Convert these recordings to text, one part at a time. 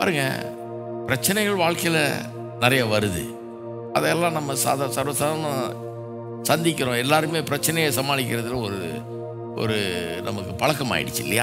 பாருங்க பிரச்சனைகள் வாழ்க்கையில் நிறைய வருது அதையெல்லாம் நம்ம சாதா சர்வசாதாரண சந்திக்கிறோம் எல்லாருமே பிரச்சனையை சமாளிக்கிறதுல ஒரு ஒரு நமக்கு பழக்கம் ஆயிடுச்சு இல்லையா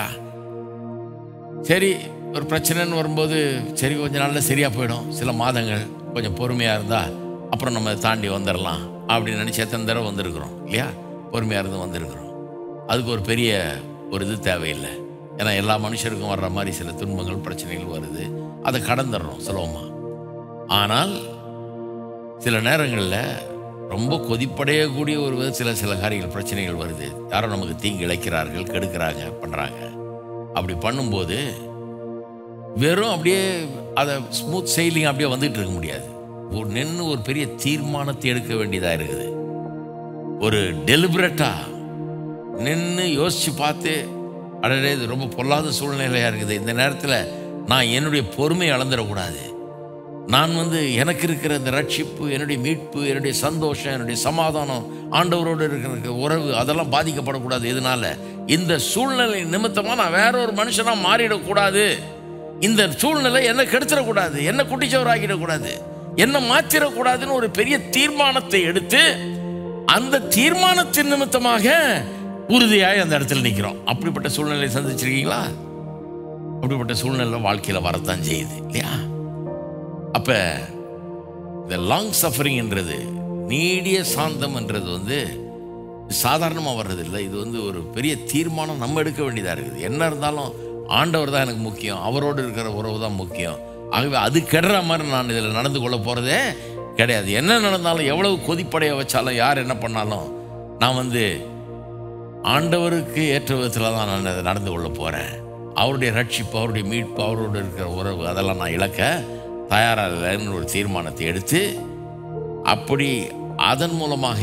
சரி ஒரு பிரச்சனைன்னு வரும்போது சரி கொஞ்ச நாளில் சரியாக போயிடும் சில மாதங்கள் கொஞ்சம் பொறுமையாக இருந்தால் அப்புறம் நம்ம அதை தாண்டி வந்துடலாம் அப்படின்னு நினச்சி எத்தனை தடவை வந்திருக்கிறோம் இல்லையா பொறுமையாக இருந்து வந்திருக்கிறோம் அதுக்கு ஒரு பெரிய ஒரு இது தேவையில்லை ஏன்னா எல்லா மனுஷருக்கும் வர்ற மாதிரி சில துன்பங்கள் பிரச்சனைகள் வருது அதை கடந்துடுறோம் சுலபமாக ஆனால் சில நேரங்களில் ரொம்ப கொதிப்படையக்கூடிய ஒரு வித சில சில காரியங்கள் பிரச்சனைகள் வருது யாரோ நமக்கு தீங்கு இழைக்கிறார்கள் கெடுக்கிறாங்க பண்ணுறாங்க அப்படி பண்ணும்போது வெறும் அப்படியே அதை ஸ்மூத் செயலிங் அப்படியே வந்துட்டு இருக்க முடியாது ஒரு நின்று ஒரு பெரிய தீர்மானத்தை எடுக்க வேண்டியதாக இருக்குது ஒரு டெலிபரேட்டாக நின்று யோசித்து பார்த்து அடடே இது ரொம்ப பொல்லாத சூழ்நிலையாக இருக்குது இந்த நேரத்தில் நான் என்னுடைய பொறுமையை அளந்துடக்கூடாது நான் வந்து எனக்கு இருக்கிற இந்த ரட்சிப்பு என்னுடைய மீட்பு என்னுடைய சந்தோஷம் என்னுடைய சமாதானம் ஆண்டவரோடு இருக்கிற உறவு அதெல்லாம் பாதிக்கப்படக்கூடாது இதனால இந்த சூழ்நிலை நிமித்தமாக நான் வேற ஒரு மனுஷனாக மாறிடக்கூடாது இந்த சூழ்நிலை என்ன கெடுத்துடக்கூடாது என்ன குட்டிச்சவராகிடக்கூடாது என்ன மாற்றிடக்கூடாதுன்னு ஒரு பெரிய தீர்மானத்தை எடுத்து அந்த தீர்மானத்தின் நிமித்தமாக உறுதியாய் அந்த இடத்துல நிற்கிறோம் அப்படிப்பட்ட சூழ்நிலை சந்திச்சிருக்கீங்களா அப்படிப்பட்ட சூழ்நிலை வாழ்க்கையில் வரத்தான் செய்யுது இல்லையா அப்ப இந்த லாங் சஃபரிங்ன்றது நீடிய சாந்தம்ன்றது வந்து சாதாரணமாக வர்றதில்லை இது வந்து ஒரு பெரிய தீர்மானம் நம்ம எடுக்க வேண்டியதாக இருக்குது என்ன இருந்தாலும் ஆண்டவர் தான் எனக்கு முக்கியம் அவரோடு இருக்கிற உறவு தான் முக்கியம் ஆகவே அது கெடுற மாதிரி நான் இதில் நடந்து கொள்ள போகிறதே கிடையாது என்ன நடந்தாலும் எவ்வளவு கொதிப்படைய வச்சாலும் யார் என்ன பண்ணாலும் நான் வந்து ஆண்டவருக்கு ஏற்ற விதத்தில் தான் நான் இதை நடந்து கொள்ள போகிறேன் அவருடைய ரட்சிப்பு அவருடைய மீட்பு அவரோடு இருக்கிற உறவு அதெல்லாம் நான் இழக்க தயாராக இல்லைன்னு ஒரு தீர்மானத்தை எடுத்து அப்படி அதன் மூலமாக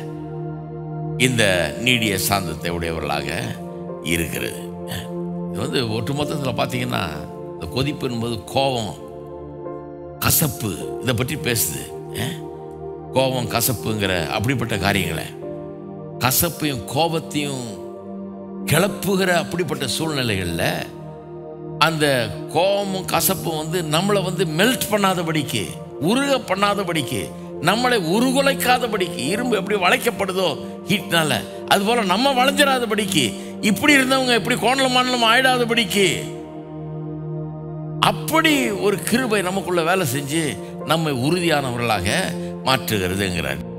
இந்த நீடிய சாந்தத்தை உடையவர்களாக இருக்கிறது இது வந்து ஒட்டுமொத்தத்தில் பார்த்தீங்கன்னா இந்த கொதிப்பு என்பது கோபம் கசப்பு இதை பற்றி பேசுது அஹ்? கோபம் கசப்புங்கிற அப்படிப்பட்ட காரியங்களை கசப்பையும் கோபத்தையும் கிளப்புகிற அப்படிப்பட்ட சூழ்நிலைகளில் அந்த கோபமும் கசப்பும் வந்து நம்மளை வந்து மெல்ட் பண்ணாதபடிக்கு உருக பண்ணாதபடிக்கு நம்மளை உருகுலைக்காதபடிக்கு இரும்பு எப்படி வளைக்கப்படுதோ ஹீட்னால அதுபோல நம்ம வளைஞ்சிடாதபடிக்கு இப்படி இருந்தவங்க இப்படி கோணலம் மாநிலம் ஆயிடாதபடிக்கு அப்படி ஒரு கிருபை நமக்குள்ள வேலை செஞ்சு நம்மை உறுதியானவர்களாக மாற்றுகிறதுங்கிறார்